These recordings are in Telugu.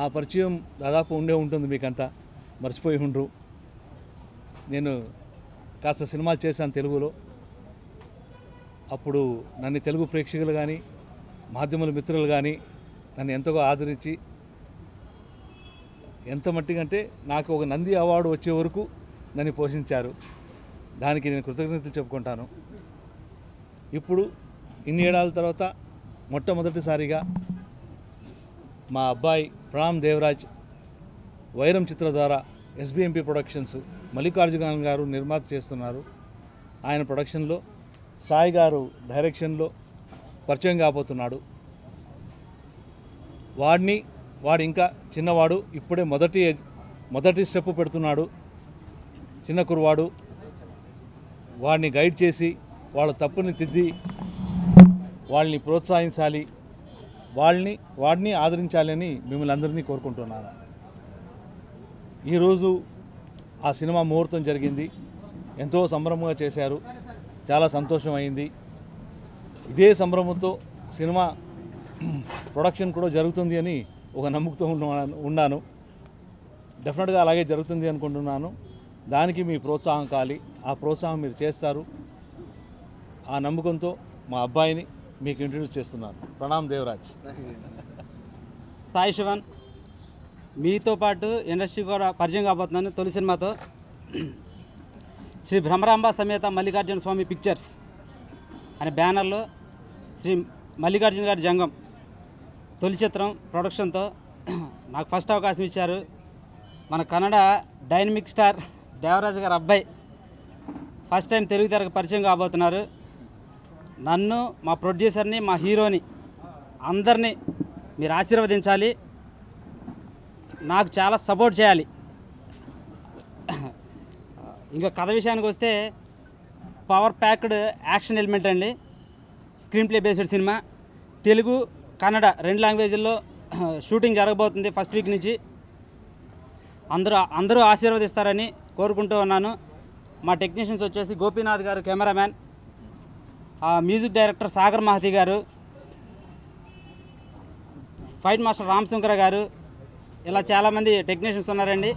పరిచయం దాదాపు ఉండే ఉంటుంది మీకంతా మర్చిపోయి ఉండరు నేను కాస్త సినిమాలు చేశాను తెలుగులో అప్పుడు నన్ను తెలుగు ప్రేక్షకులు కానీ మాధ్యముల మిత్రులు కానీ నన్ను ఎంతగా ఆదరించి ఎంత మట్టికంటే నాకు ఒక నంది అవార్డు వచ్చే వరకు నన్ను పోషించారు దానికి నేను కృతజ్ఞతలు చెప్పుకుంటాను ఇప్పుడు ఇన్ని ఏడాల తర్వాత మొట్టమొదటిసారిగా మా అబ్బాయి ప్రణామ్ దేవరాజ్ వైరం చిత్ర ద్వారా ఎస్బిఎంపి ప్రొడక్షన్స్ మల్లికార్జున గారు నిర్మాత చేస్తున్నారు ఆయన ప్రొడక్షన్లో సాయి గారు డైరెక్షన్లో పరిచయం కాబోతున్నాడు వాడిని వాడు ఇంకా చిన్నవాడు ఇప్పుడే మొదటి మొదటి స్టెప్ పెడుతున్నాడు చిన్న కురవాడు వాడిని గైడ్ చేసి వాళ్ళ తప్పుని తిద్ది వాళ్ళని ప్రోత్సహించాలి వాళ్ళని వాడిని ఆదరించాలని మిమ్మల్ని అందరినీ కోరుకుంటున్నాను ఈరోజు ఆ సినిమా ముహూర్తం జరిగింది ఎంతో సంబరంగా చేశారు చాలా సంతోషం అయింది ఇదే సంభ్రమంతో సినిమా ప్రొడక్షన్ కూడా జరుగుతుంది అని ఒక నమ్మకంతో ఉన్నాను ఉన్నాను డెఫినెట్గా అలాగే జరుగుతుంది అనుకుంటున్నాను దానికి మీ ప్రోత్సాహం కావాలి ఆ ప్రోత్సాహం మీరు చేస్తారు ఆ నమ్మకంతో మా అబ్బాయిని మీకు ఇంట్రడ్యూస్ చేస్తున్నాను ప్రణామ్ దేవరాజ్ సాయి శివన్ మీతో పాటు ఇండస్ట్రీ కూడా పరిచయం కాబోతున్నాను తొలి సినిమాతో శ్రీ భ్రమరాంబ సమేత మల్లికార్జున స్వామి పిక్చర్స్ అనే బ్యానర్లో శ్రీ మల్లికార్జున గారి జంగం తొలి చిత్రం ప్రొడక్షన్తో నాకు ఫస్ట్ అవకాశం ఇచ్చారు మన కన్నడ డైనమిక్ స్టార్ దేవరాజు గారి అబ్బాయి ఫస్ట్ టైం తెలుగు తెరకు పరిచయం కాబోతున్నారు నన్ను మా ప్రొడ్యూసర్ని మా హీరోని అందరినీ మీరు ఆశీర్వదించాలి నాకు చాలా సపోర్ట్ చేయాలి ఇంకా కథ విషయానికి వస్తే పవర్ ప్యాక్డ్ యాక్షన్ ఎలిమెంట్ అండి screen play based cinema Telugu Kannada రెండు లాంగ్వేజ్ల్లో షూటింగ్ జరగబోతుంది ఫస్ట్ వీక్ నుంచి అందరూ అందరూ ఆశీర్వదిస్తారని కోరుకుంటూ ఉన్నాను మా టెక్నీషియన్స్ వచ్చేసి గోపీనాథ్ గారు కెమెరామ్యాన్ ఆ మ్యూజిక్ డైరెక్టర్ సాగర్ మహతి గారు ఫైట్ మాస్టర్ రామ్ శంకర గారు ఇలా చాలామంది టెక్నీషియన్స్ ఉన్నారండి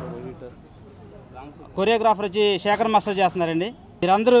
కొరియోగ్రాఫర్ వచ్చి శేఖర్ మాస్టర్ చేస్తున్నారండి మీరందరూ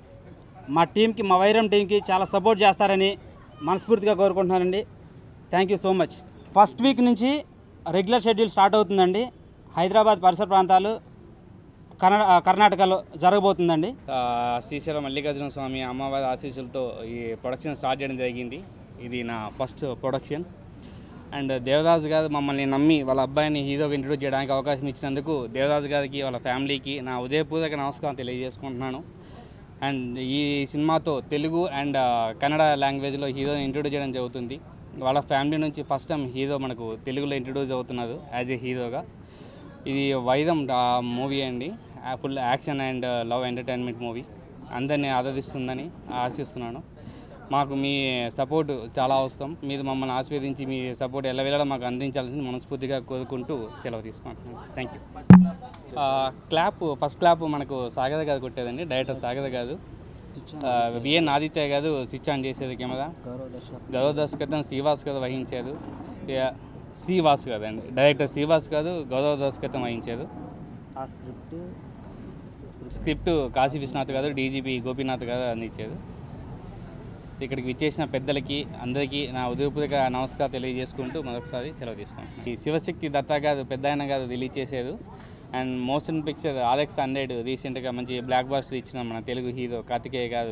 మా టీంకి మా వైరం టీంకి చాలా సపోర్ట్ చేస్తారని మనస్ఫూర్తిగా కోరుకుంటున్నానండి thank you so much first week నుంచి రెగ్యులర్ షెడ్యూల్ స్టార్ట్ అవుతుందండి హైదరాబాద్ పరిసర ప్రాంతాలు కర్ణా కర్ణాటకలో జరగబోతుందండి ఆ, శ్రీశైలం మల్లికార్జున స్వామి అమ్మవారి ఆశీస్సులతో ఈ ప్రొడక్షన్ స్టార్ట్ చేయడం జరిగింది ఇది నా ఫస్ట్ ప్రొడక్షన్ అండ్ దేవదాస్ గారు మమ్మల్ని నమ్మి వాళ్ళ అబ్బాయిని హీరోగా ఇంట్రొడ్యూస్ చేయడానికి అవకాశం ఇచ్చినందుకు దేవదాస్ గారికి వాళ్ళ ఫ్యామిలీకి నా ఉదయపూర్వక నమస్కారం తెలియజేసుకుంటున్నాను అండ్ ఈ సినిమాతో తెలుగు అండ్ ఆ, కన్నడ లాంగ్వేజ్లో హీరోని ఇంట్రొడ్యూస్ చేయడం జరుగుతుంది వాళ్ళ ఫ్యామిలీ నుంచి ఫస్ట్ టైం హీరో మనకు తెలుగులో ఇంట్రొడ్యూస్ అవుతున్నారు యాజ్ ఏ హీరోగా ఇది వైదం మూవీ అండి full action and love entertainment movie అందరినీ ఆదరిస్తుందని ఆశిస్తున్నాను మాకు మీ సపోర్ట్ చాలా అవసరం మీరు మమ్మల్ని ఆస్వాదించి మీ సపోర్ట్ ఎల్లవేళలా మాకు అందించాలని మనస్ఫూర్తిగా కోరుకుంటూ సెలవు తీసుకుంటున్నాను thank you clap first clap మనకు సాగర గారు కొట్టేదండి డైరెక్టర్ సాగర గారు విఎన్ ఆదిత్య గారు స్విచ్ ఆన్ చేసేది కెమెరా గౌరవ దర్శకత్వం శ్రీవాస్ గారు వహించారు ఇక శ్రీవాస్ కదండి డైరెక్టర్ శ్రీవాస్ గారు గౌరవ దర్శకత్వం వహించారు ఆ స్క్రిప్ట్ స్క్రిప్ట్ కాశీ విశ్వనాథ్ గారు డీజీపీ గోపీనాథ్ గారు అందించారు ఇక్కడికి విచ్చేసిన పెద్దలకి అందరికీ నా ఉదయపూర్వక నమస్కారం తెలియజేసుకుంటూ మరొకసారి సెలవు తీసుకుంటాను ఈ శివశక్తి దత్తా గారు పెద్ద ఆయన గారు రిలీజ్ చేశారు and motion picture RX hundred రీసెంట్గా మంచి బ్లాక్ బాస్టర్ ఇచ్చిన మన తెలుగు హీరో కార్తికేయ గారు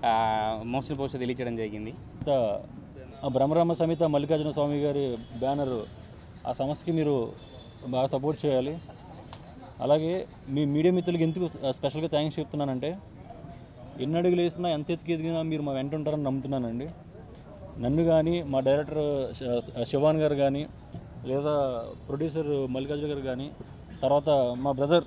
మోషన్ పోస్టర్ రిలీజ్ చేయడం జరిగింది తర్వాత ఆ బ్రహ్మరామ సమేత మల్లికార్జున స్వామి గారి బ్యానర్ ఆ సంస్థకి మీరు బాగా సపోర్ట్ చేయాలి అలాగే మీ మీడియా మిత్రులకి ఎందుకు స్పెషల్గా థ్యాంక్స్ చెప్తున్నానంటే ఎన్ని అడుగులు వేసినా ఎంత ఎత్తుకు ఎదిగినా మీరు మా వెంట ఉంటారని నమ్ముతున్నానండి నన్ను కానీ మా డైరెక్టర్ శ- శివాన్ గారు కానీ లేదా ప్రొడ్యూసర్ మల్లికార్జున గారు కానీ తర్వాత మా బ్రదర్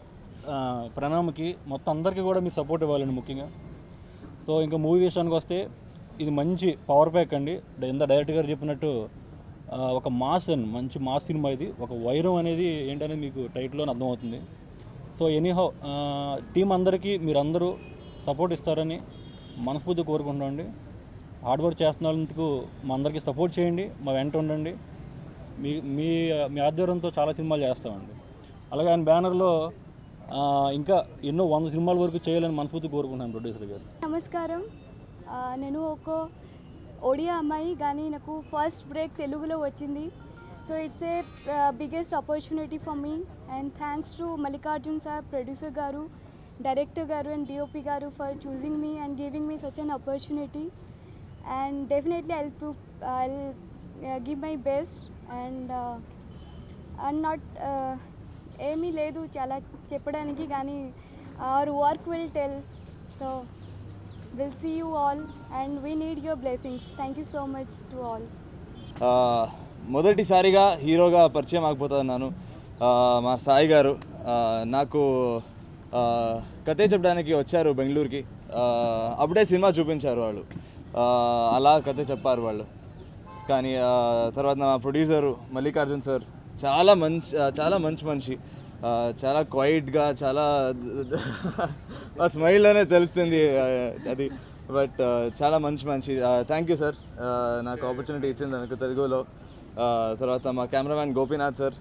ప్రణామ్కి మొత్తం అందరికీ కూడా మీరు సపోర్ట్ ఇవ్వాలండి ముఖ్యంగా సో ఇంకా మూవీ విషయానికి వస్తే ఇది మంచి పవర్ ప్యాక్ అండి ఇంత డైరెక్టర్ గారు చెప్పినట్టు ఆ, ఒక మాస్ అండ్ మంచి మాస్ సినిమా ఇది ఒక వైరం అనేది ఏంటనేది మీకు టైటిల్లో అర్థమవుతుంది సో ఎనీహౌ టీం అందరికీ మీరందరూ సపోర్ట్ ఇస్తారని మనస్ఫూర్తి కోరుకుంటామండి హార్డ్ వర్క్ చేస్తున్నందుకు మా అందరికీ సపోర్ట్ చేయండి మా వెంట ఉండండి మీ మీ మీ ఆధ్వర్యంతో చాలా సినిమాలు చేస్తామండి అలాగే ఆయన బ్యానర్లో ఆ, ఇంకా ఎన్నో వంద సినిమాల వరకు చేయాలని మనస్ఫూర్తి కోరుకుంటున్నాను ప్రొడ్యూసర్ గారు నమస్కారం ఆ, నేను ఒక ఒడియా అమ్మాయి కానీ నాకు ఫస్ట్ బ్రేక్ తెలుగులో వచ్చింది so it's a biggest opportunity for me and thanks to Mallikarjun sir producer గారు డైరెక్టర్ గారు అండ్ డిఓపి గారు for choosing me and giving me such an opportunity and definitely I prove I give my best and and not ఏమీ లేదు చాలా చెప్పడానికి కానీ our work will tell so will see you all and we need your blessings thank you so much to all ఆ, మొదటిసారిగా హీరోగా పరిచయం ఆగిపోతున్నాను ఆ, మా సాయి గారు ఆ, నాకు ఆ, కథే చెప్పడానికి వచ్చారు బెంగళూరుకి ఆ, అప్పుడే సినిమా చూపించారు వాళ్ళు ఆ, అలా కథ చెప్పారు వాళ్ళు కానీ ఆ, తర్వాత మా ప్రొడ్యూసరు మల్లికార్జున్ సార్ చాలా మంచి ఆ, చాలా మంచి మనిషి ఆ, చాలా క్వైట్గా చాలా ఆ స్మైల్లోనే తెలుస్తుంది ఆ, అది బట్ చాలా మంచి మంచి థ్యాంక్ యూ సార్ నాకు ఆపర్చునిటీ ఇచ్చింది నాకు తెలుగులో ఆ, తర్వాత మా cameraman Gopinath sir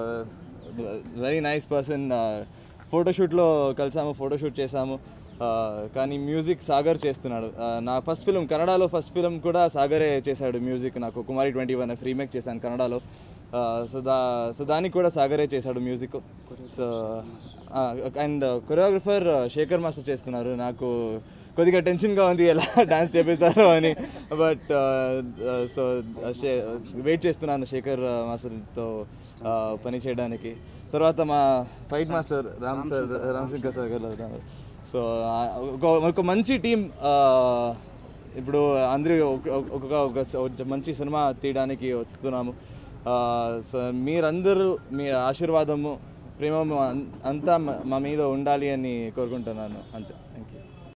very nice person ఫోటోషూట్లో కలిసాము ఫోటోషూట్ చేసాము ఆ, కానీ మ్యూజిక్ సాగర్ చేస్తున్నాడు ఆ, నా ఫస్ట్ ఫిలిం కన్నడలో ఫస్ట్ ఫిలిం కూడా సాగరే చేశాడు మ్యూజిక్ నాకు కుమారి ట్వంటీ వన్ రీమేక్ చేశాను కన్నడలో ఆ, సో దా సో దానికి కూడా సాగరే చేశాడు music so and choreographer Shekhar master చేస్తున్నారు నాకు కొద్దిగా టెన్షన్గా ఉంది ఎలా డాన్స్ చేపిస్తారో అని బట్ సో వెయిట్ చేస్తున్నాను శేఖర్ మాస్టర్తో పని చేయడానికి తర్వాత మా fight master Ram sir Ram Shankar sir గారు ఉన్నారు. సో ఆ, ఒక ఒక మంచి టీం ఇప్పుడు అందరూ ఒక- ఒక ఒక ఒక మంచి సినిమా తీయడానికి వస్తున్నాము ఆ, సో మీరందరూ మీ ఆశీర్వాదము ప్రేమ అంతా మా- మా మీద ఉండాలి అని కోరుకుంటున్నాను అంతే థ్యాంక్ యూ